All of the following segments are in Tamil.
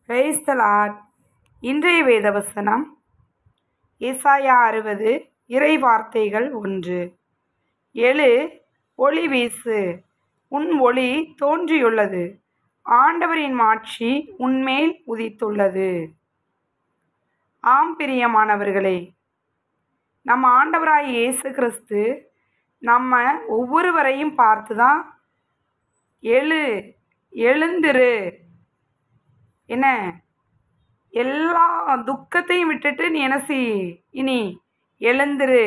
பிரைஸ் த லார்ட் இன்றைய வேதவசனம் ஏசாயா அறுபது இறை வார்த்தைகள் ஒன்று எழு ஒளி வீசு உன் ஒளி தோன்றியுள்ளது ஆண்டவரின் மாட்சி உன்மேல் உதித்துள்ளது ஆம் பிரியமானவர்களே நம்ம ஆண்டவராய் இயேசு கிறிஸ்து நம்ம ஒவ்வொருவரையும் பார்த்து தான் எழு எழுந்திரு என்ன எல்லா துக்கத்தையும் விட்டுட்டு நீ என்ன செய் இனி எழுந்திரு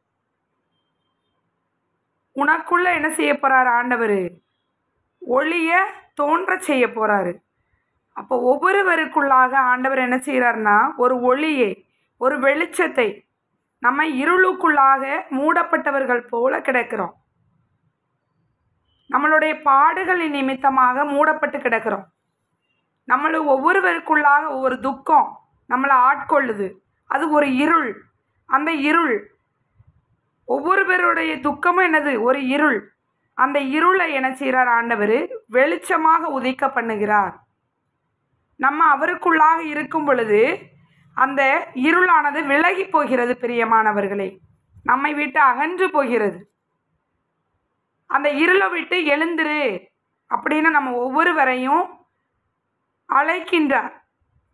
உனக்குள்ள என்ன செய்ய போறாரு ஆண்டவர் ஒளிய தோன்ற செய்ய போறாரு அப்போ ஒவ்வொருவருக்குள்ளாக ஆண்டவர் என்ன செய்கிறாருன்னா ஒரு ஒளியை ஒரு வெளிச்சத்தை நம்ம இருளுக்குள்ளாக மூடப்பட்டவர்கள் போல கிடக்கிறோம் நம்மளுடைய பாடுகளின் நிமித்தமாக மூடப்பட்டு கிடக்கிறோம் நம்மள ஒவ்வொருவருக்குள்ளாக ஒவ்வொரு துக்கம் நம்மளை ஆட்கொள்ளுது அது ஒரு இருள் அந்த இருள் ஒவ்வொருவருடைய துக்கமும் என்னது ஒரு இருள் அந்த இருளை என்ன செய்கிறார் ஆண்டவர் வெளிச்சமாக உதிக்க பண்ணுகிறார் நம்ம அவருக்குள்ளாக இருக்கும் பொழுது அந்த இருளானது விலகி போகிறது பிரியமானவர்களே நம்மை விட்டு அகன்று போகிறது அந்த இருளை விட்டு எழுந்துரு அப்படின்னு நம்ம ஒவ்வொருவரையும் அழைக்கின்றார்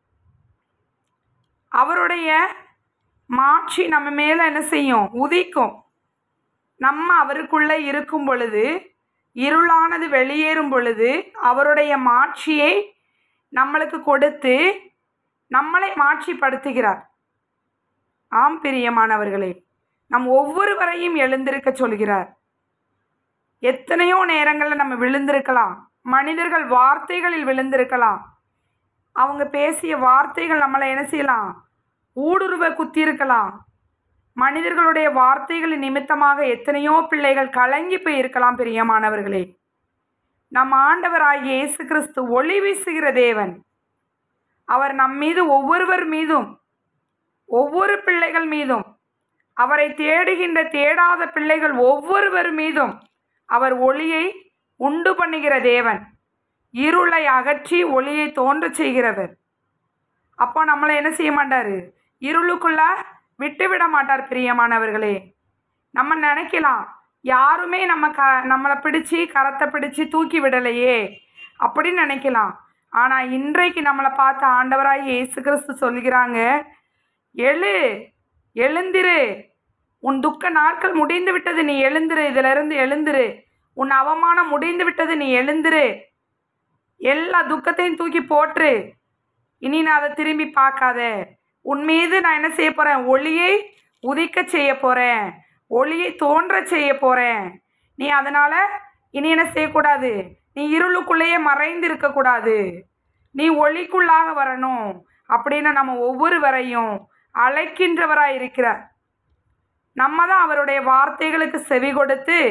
அவருடைய மாட்சி நம்ம மேலே என்ன செய்யும் உதிக்கும் நம்ம அவருக்குள்ளே இருக்கும் பொழுது இருளானது வெளியேறும் பொழுது அவருடைய மாட்சியை நம்மளுக்கு கொடுத்து நம்மளை மாட்சிப்படுத்துகிறார் ஆம் பிரியமானவர்களே நம் ஒவ்வொருவரையும் எழுந்திருக்க சொல்கிறார் எத்தனையோ நேரங்களில் நம்ம விழுந்திருக்கலாம் மனிதர்கள் வார்த்தைகளில் விழுந்திருக்கலாம் அவங்க பேசிய வார்த்தைகள் நம்மளை என்ன செய்யலாம் ஊடுருவ குத்தியிருக்கலாம் மனிதர்களுடைய வார்த்தைகளின் நிமித்தமாக எத்தனையோ பிள்ளைகள் கலங்கி போய் இருக்கலாம் பிரியமானவர்களே நம் ஆண்டவராகிய இயேசு கிறிஸ்து ஒளி வீசுகிற தேவன் அவர் நம் மீது ஒவ்வொருவர் மீதும் ஒவ்வொரு பிள்ளைகள் மீதும் அவரை தேடுகின்ற தேடாத பிள்ளைகள் ஒவ்வொருவர் மீதும் அவர் ஒளியை உண்டு பண்ணுகிற தேவன் இருளை அகற்றி ஒளியை தோன்றச் செய்கிறவர் அப்போ நம்மளை என்ன செய்ய மாட்டார் இருளுக்குள்ள விட்டு விட மாட்டார் பிரியமானவர்களே நம்ம நினைக்கலாம் யாருமே நம்ம க நம்மளை பிடிச்சி கரத்தை பிடிச்சி தூக்கி விடலையே அப்படின்னு நினைக்கலாம் ஆனால் இன்றைக்கு நம்மளை பார்த்த ஆண்டவராய் இயேசு கிறிஸ்து சொல்கிறாங்க எழு எழுந்திரு உன் துக்க நாட்கள் முடிந்து விட்டது நீ எழுந்திரு இதிலிருந்து எழுந்திரு உன் அவமானம் முடிந்து விட்டது நீ எழுந்திரு எல்லா துக்கத்தையும் தூக்கி போட்டுரு இனி நான் அதை திரும்பி பார்க்காத உன் மீது நான் என்ன செய்ய போகிறேன் ஒளியை உதிக்க செய்ய போகிறேன் ஒளியை தோன்ற செய்ய போகிறேன் நீ அதனால் இனி என்ன செய்யக்கூடாது நீ இருளுக்குள்ளேயே மறைந்து இருக்கக்கூடாது நீ ஒளிக்குள்ளாக வரணும் அப்படின்னு நம்ம ஒவ்வொருவரையும் அழைக்கின்றவராக இருக்கிறார் நம்ம தான் அவருடைய வார்த்தைகளுக்கு செவி கொடுத்து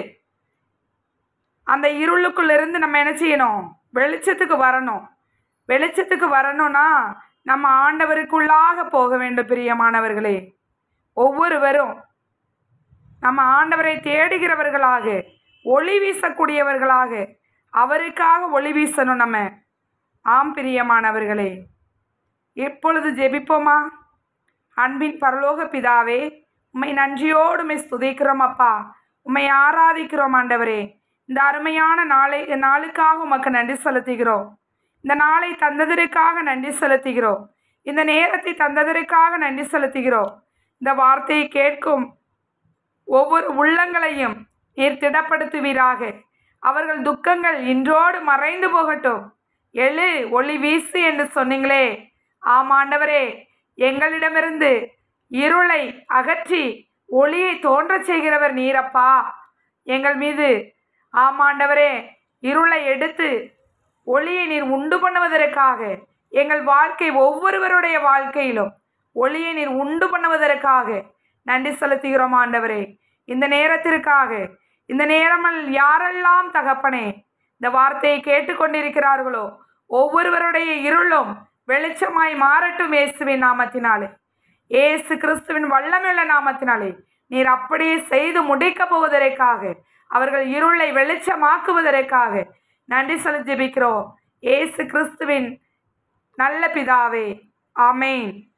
அந்த இருளுக்குள்ளிருந்து நம்ம என்ன செய்யணும் வெளிச்சத்துக்கு வரணும் வெளிச்சத்துக்கு வரணும்னா நம்ம ஆண்டவருக்குள்ளாக போக வேண்டும் பிரியமானவர்களே ஒவ்வொருவரும் நம்ம ஆண்டவரை தேடுகிறவர்களாக ஒளி வீசக்கூடியவர்களாக அவருக்காக ஒளி வீசணும் நம்ம ஆம் பிரியமானவர்களே எப்பொழுது ஜெபிப்போமா அன்பின் பரலோக பிதாவே உம்மை நன்றியோடு உம்மை ஸ்துதிக்கிறோம் அப்பா உம்மை ஆராதிக்கிறோம் ஆண்டவரே இந்த அருமையான நாளை நாளுக்காக உமக்கு நன்றி செலுத்துகிறோம் இந்த நாளை தந்ததற்காக நன்றி செலுத்துகிறோம் இந்த நேரத்தை தந்ததற்காக நன்றி செலுத்துகிறோம் இந்த வார்த்தையை கேட்கும் ஒவ்வொரு உள்ளங்களையும் நீர் திடப்படுத்துவீராக அவர்கள் துக்கங்கள் இன்றோடு மறைந்து போகட்டும் எழு ஒளி வீசு என்று சொன்னீங்களே ஆமாண்டவரே எங்களிடமிருந்து இருளை அகற்றி ஒளியை தோன்றச் செய்கிறவர் நீரப்பா எங்கள் மீது ஆமாண்டவரே இருளை எடுத்து ஒளியை நீர் உண்டு பண்ணுவதற்காக எங்கள் வாழ்க்கை ஒவ்வொருவருடைய வாழ்க்கையிலும் ஒளியை நீர் உண்டு பண்ணுவதற்காக நன்றி செலுத்துகிறோம் ஆண்டவரே இந்த நேரத்திற்காக இந்த நேரமல் யாரெல்லாம் தகப்பனே இந்த வார்த்தையை கேட்டுக்கொண்டிருக்கிறார்களோ ஒவ்வொருவருடைய இருளும் வெளிச்சமாய் மாறட்டும் இயேசுவின் நாமத்தினாலே ஏசு கிறிஸ்துவின் வல்லமையுள்ள நாமத்தினாலே நீர் அப்படியே செய்து முடிக்கப் போவதற்காக அவர்கள் இருளை வெளிச்சமாக்குவதற்காக நன்றி செலுத்தி ஜெபிக்கிறோம் ஏசு கிறிஸ்துவின் நல்ல பிதாவே ஆமேன்